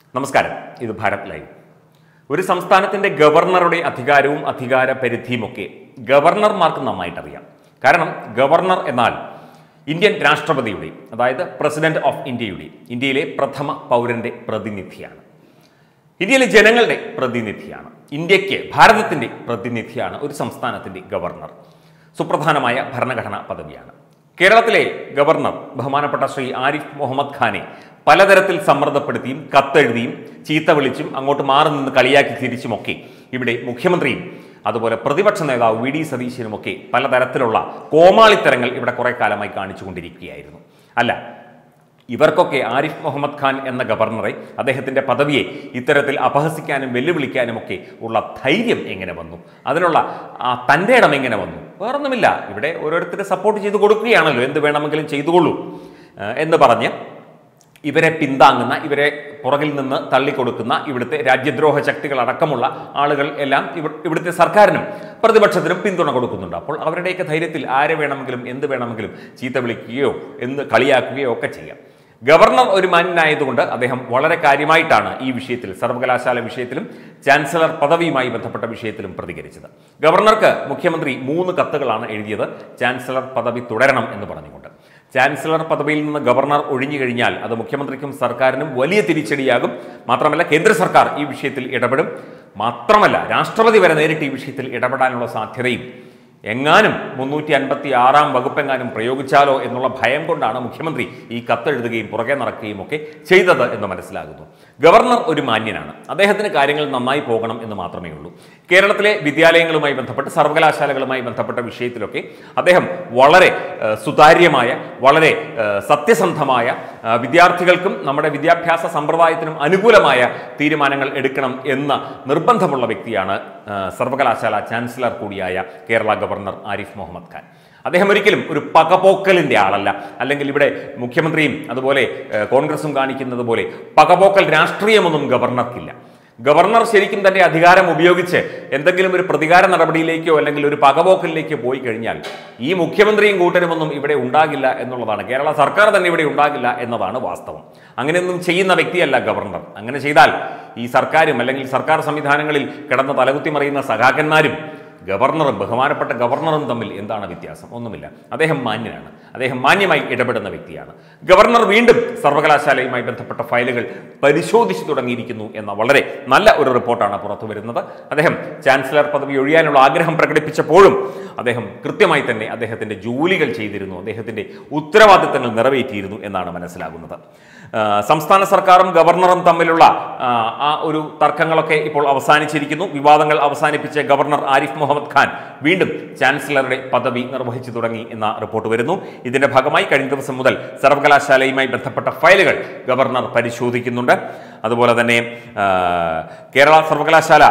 നമസ്കാരം ഇത് ഭാരത് ലൈവ് ഒരു സംസ്ഥാനത്തിന്റെ ഗവർണറുടെ അധികാരവും അധികാര പരിധിയുമൊക്കെ ഗവർണർമാർക്ക് നന്നായിട്ട് അറിയാം കാരണം ഗവർണർ എന്നാൽ ഇന്ത്യൻ രാഷ്ട്രപതിയുടെ അതായത് പ്രസിഡന്റ് ഓഫ് ഇന്ത്യയുടെ ഇന്ത്യയിലെ പ്രഥമ പൗരന്റെ പ്രതിനിധിയാണ് ഇന്ത്യയിലെ ജനങ്ങളുടെ പ്രതിനിധിയാണ് ഇന്ത്യക്ക് ഭാരതത്തിന്റെ പ്രതിനിധിയാണ് ഒരു സംസ്ഥാനത്തിന്റെ ഗവർണർ സുപ്രധാനമായ ഭരണഘടനാ പദവിയാണ് കേരളത്തിലെ ഗവർണർ ബഹുമാനപ്പെട്ട ശ്രീ ആരിഫ് മുഹമ്മദ് ഖാനെ പലതരത്തിൽ സമ്മർദ്ദപ്പെടുത്തിയും കത്തെഴുതിയും ചീത്ത വിളിച്ചും അങ്ങോട്ട് മാറി നിന്ന് കളിയാക്കി തിരിച്ചുമൊക്കെ ഇവിടെ മുഖ്യമന്ത്രിയും അതുപോലെ പ്രതിപക്ഷ നേതാവ് വി ഡി സതീശനുമൊക്കെ പലതരത്തിലുള്ള കോമാളിത്തരങ്ങൾ ഇവിടെ കുറെ കാലമായി കാണിച്ചുകൊണ്ടിരിക്കുകയായിരുന്നു അല്ല ഇവർക്കൊക്കെ ആരിഫ് മുഹമ്മദ് ഖാൻ എന്ന ഗവർണറെ അദ്ദേഹത്തിൻ്റെ പദവിയെ ഇത്തരത്തിൽ അപഹസിക്കാനും വെല്ലുവിളിക്കാനും ഒക്കെ ഉള്ള ധൈര്യം എങ്ങനെ വന്നു അതിനുള്ള ആ തൻ്റെ ഇടം എങ്ങനെ വന്നു വേറൊന്നുമില്ല ഇവിടെ ഓരോരുത്തരെ സപ്പോർട്ട് ചെയ്ത് കൊടുക്കുകയാണല്ലോ എന്ത് വേണമെങ്കിലും ചെയ്തുകൊള്ളൂ ഏഹ് എന്ന് പറഞ്ഞ് ഇവരെ പിന്താങ്ങുന്ന ഇവരെ പുറകിൽ നിന്ന് തള്ളിക്കൊടുക്കുന്ന ഇവിടുത്തെ രാജ്യദ്രോഹ ശക്തികൾ അടക്കമുള്ള ആളുകൾ എല്ലാം ഇവ- ഇവിടുത്തെ സർക്കാരിനും പ്രതിപക്ഷത്തിനും പിന്തുണ കൊടുക്കുന്നുണ്ട് അപ്പോൾ അവരുടെയൊക്കെ ധൈര്യത്തിൽ ആരെ വേണമെങ്കിലും എന്ത് വേണമെങ്കിലും ചീത്ത വിളിക്കുകയോ എന്ത് കളിയാക്കുകയോ ഒക്കെ ചെയ്യാം ഗവർണർ ഒരു മാന്യനായതുകൊണ്ട് അദ്ദേഹം വളരെ കാര്യമായിട്ടാണ് ഈ വിഷയത്തിൽ സർവകലാശാല വിഷയത്തിലും ചാൻസലർ പദവിയുമായി ബന്ധപ്പെട്ട വിഷയത്തിലും പ്രതികരിച്ചത് ഗവർണർക്ക് മുഖ്യമന്ത്രി മൂന്ന് കത്തുകളാണ് എഴുതിയത് ചാൻസലർ പദവി തുടരണം എന്ന് പറഞ്ഞുകൊണ്ട് ചാൻസലർ പദവിയിൽ നിന്ന് ഗവർണർ ഒഴിഞ്ഞു കഴിഞ്ഞാൽ അത് മുഖ്യമന്ത്രിക്കും സർക്കാരിനും വലിയ തിരിച്ചടിയാകും മാത്രമല്ല കേന്ദ്ര സർക്കാർ ഈ വിഷയത്തിൽ ഇടപെടും മാത്രമല്ല രാഷ്ട്രപതി വരെ നേരിട്ട് ഈ വിഷയത്തിൽ ഇടപെടാനുള്ള സാധ്യതയും എങ്ങാനും മുന്നൂറ്റി അൻപത്തി ആറാം വകുപ്പെങ്ങാനും പ്രയോഗിച്ചാലോ എന്നുള്ള ഭയം കൊണ്ടാണ് മുഖ്യമന്ത്രി ഈ കത്തെഴുതുകയും പുറകെ നടക്കുകയും ഒക്കെ ചെയ്തത് എന്ന് മനസ്സിലാകുന്നു ഗവർണർ ഒരു മാന്യനാണ് അദ്ദേഹത്തിന് കാര്യങ്ങൾ നന്നായി പോകണം എന്ന് മാത്രമേ ഉള്ളൂ കേരളത്തിലെ വിദ്യാലയങ്ങളുമായി ബന്ധപ്പെട്ട് സർവകലാശാലകളുമായി ബന്ധപ്പെട്ട വിഷയത്തിലൊക്കെ അദ്ദേഹം വളരെ ഏഹ്, സുതാര്യമായ വളരെ ഏഹ്, സത്യസന്ധമായ ഏഹ്, വിദ്യാർത്ഥികൾക്കും നമ്മുടെ വിദ്യാഭ്യാസ സമ്പ്രദായത്തിനും അനുകൂലമായ തീരുമാനങ്ങൾ എടുക്കണം എന്ന നിർബന്ധമുള്ള വ്യക്തിയാണ് ഏഹ്, സർവകലാശാല ചാൻസലർ കൂടിയായ കേരള ഗവർണർ ആരിഫ് മുഹമ്മദ് ഖാൻ അദ്ദേഹം ഒരിക്കലും ഒരു പകപോക്കലിന്റെ ആളല്ല അല്ലെങ്കിൽ ഇവിടെ മുഖ്യമന്ത്രിയും അതുപോലെ ഏഹ്, കോൺഗ്രസും കാണിക്കുന്നത് പോലെ പകപോക്കൽ രാഷ്ട്രീയമൊന്നും ഗവർണർക്കില്ല ഗവർണർ ശരിക്കും തന്റെ അധികാരം ഉപയോഗിച്ച് എന്തെങ്കിലും ഒരു പ്രതികാര നടപടിയിലേക്കോ അല്ലെങ്കിൽ ഒരു പകപോക്കലിലേക്കോ പോയി കഴിഞ്ഞാൽ ഈ മുഖ്യമന്ത്രിയും കൂട്ടരുമൊന്നും ഇവിടെ ഉണ്ടാകില്ല എന്നുള്ളതാണ് കേരള സർക്കാർ തന്നെ ഇവിടെ ഉണ്ടാകില്ല എന്നതാണ് വാസ്തവം അങ്ങനെയൊന്നും ചെയ്യുന്ന വ്യക്തിയല്ല ഗവർണർ അങ്ങനെ ചെയ്താൽ ഈ സർക്കാരും അല്ലെങ്കിൽ സർക്കാർ സംവിധാനങ്ങളിൽ കിടന്ന് തലകുത്തി മറിയുന്ന സഖാക്കന്മാരും ഗവർണറും ബഹുമാനപ്പെട്ട ഗവർണറും തമ്മിൽ എന്താണ് വ്യത്യാസം ഒന്നുമില്ല അദ്ദേഹം മാന്യനാണ് അദ്ദേഹം മാന്യമായി ഇടപെടുന്ന വ്യക്തിയാണ് ഗവർണർ വീണ്ടും സർവകലാശാലയുമായി ബന്ധപ്പെട്ട ഫയലുകൾ പരിശോധിച്ചു തുടങ്ങിയിരിക്കുന്നു എന്ന വളരെ നല്ല ഒരു റിപ്പോർട്ടാണ് പുറത്തു വരുന്നത് അദ്ദേഹം ചാൻസലർ പദവി ഒഴിയാനുള്ള ആഗ്രഹം പ്രകടിപ്പിച്ചപ്പോഴും അദ്ദേഹം കൃത്യമായി തന്നെ അദ്ദേഹത്തിൻ്റെ ജോലികൾ ചെയ്തിരുന്നു അദ്ദേഹത്തിൻ്റെ ഉത്തരവാദിത്തങ്ങൾ നിറവേറ്റിയിരുന്നു എന്നാണ് മനസ്സിലാകുന്നത് ആ, സംസ്ഥാന സർക്കാരും ഗവർണറും തമ്മിലുള്ള ആ, ആ ഒരു തർക്കങ്ങളൊക്കെ ഇപ്പോൾ അവസാനിച്ചിരിക്കുന്നു വിവാദങ്ങൾ അവസാനിപ്പിച്ച ഗവർണർ ആരിഫ് മുഹമ്മദ് ഖാൻ വീണ്ടും ചാൻസലറുടെ പദവി നിർവഹിച്ചു തുടങ്ങി എന്ന റിപ്പോർട്ട് വരുന്നു ഇതിന്റെ ഭാഗമായി കഴിഞ്ഞ ദിവസം മുതൽ സർവകലാശാലയുമായി ബന്ധപ്പെട്ട ഫയലുകൾ ഗവർണർ പരിശോധിക്കുന്നുണ്ട് അതുപോലെ തന്നെ ആ, കേരള സർവകലാശാല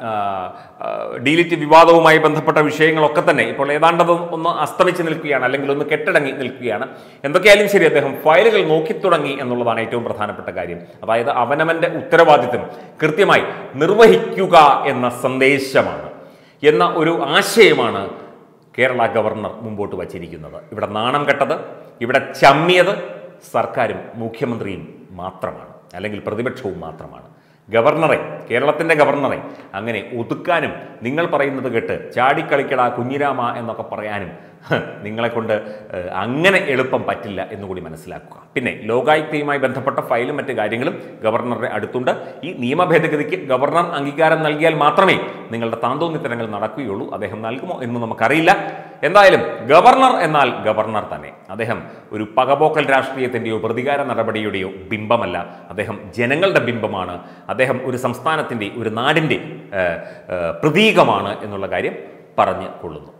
ഡീലിറ്റ് വിവാദവുമായി ബന്ധപ്പെട്ട വിഷയങ്ങളൊക്കെ തന്നെ ഇപ്പോൾ ഏതാണ്ടത് ഒന്ന് അസ്തമിച്ച് നിൽക്കുകയാണ് അല്ലെങ്കിൽ ഒന്ന് കെട്ടടങ്ങി നിൽക്കുകയാണ് എന്തൊക്കെയായാലും ശരി അദ്ദേഹം ഫയലുകൾ നോക്കിത്തുടങ്ങി എന്നുള്ളതാണ് ഏറ്റവും പ്രധാനപ്പെട്ട കാര്യം അതായത് അവനവന്റെ ഉത്തരവാദിത്വം കൃത്യമായി നിർവഹിക്കുക എന്ന സന്ദേശമാണ് എന്ന ഒരു ആശയമാണ് കേരള ഗവർണർ മുമ്പോട്ട് വച്ചിരിക്കുന്നത് ഇവിടെ നാണം കെട്ടത് ഇവിടെ ചമ്മിയത് സർക്കാരും മുഖ്യമന്ത്രിയും മാത്രമാണ് അല്ലെങ്കിൽ പ്രതിപക്ഷവും മാത്രമാണ് ഗവർണറെ കേരളത്തിൻ്റെ ഗവർണറെ അങ്ങനെ ഒതുക്കാനും നിങ്ങൾ പറയുന്നത് കേട്ട് ചാടിക്കളിക്കടാ കുഞ്ഞിരാമ എന്നൊക്കെ പറയാനും ഹ്, നിങ്ങളെ കൊണ്ട് ഏഹ്, അങ്ങനെ എളുപ്പം പറ്റില്ല എന്നുകൂടി മനസ്സിലാക്കുക പിന്നെ ലോകായുക്തയുമായി ബന്ധപ്പെട്ട ഫയലും മറ്റു കാര്യങ്ങളും ഗവർണറുടെ അടുത്തുണ്ട് ഈ നിയമ ഭേദഗതിക്ക് ഗവർണർ അംഗീകാരം നൽകിയാൽ മാത്രമേ നിങ്ങളുടെ താന്തോന്നിത്തരങ്ങൾ നടക്കുകയുള്ളൂ അദ്ദേഹം നൽകുമോ എന്ന് നമുക്കറിയില്ല എന്തായാലും ഗവർണർ എന്നാൽ ഗവർണർ തന്നെ അദ്ദേഹം ഒരു പകപോക്കൽ രാഷ്ട്രീയത്തിൻ്റെയോ പ്രതികാര നടപടിയുടെയോ ബിംബമല്ല അദ്ദേഹം ജനങ്ങളുടെ ബിംബമാണ് അദ്ദേഹം ഒരു സംസ്ഥാനത്തിൻ്റെ ഒരു നാടിൻ്റെ ഏഹ്, ഏഹ്, പ്രതീകമാണ് എന്നുള്ള കാര്യം പറഞ്ഞു കൊള്ളുന്നു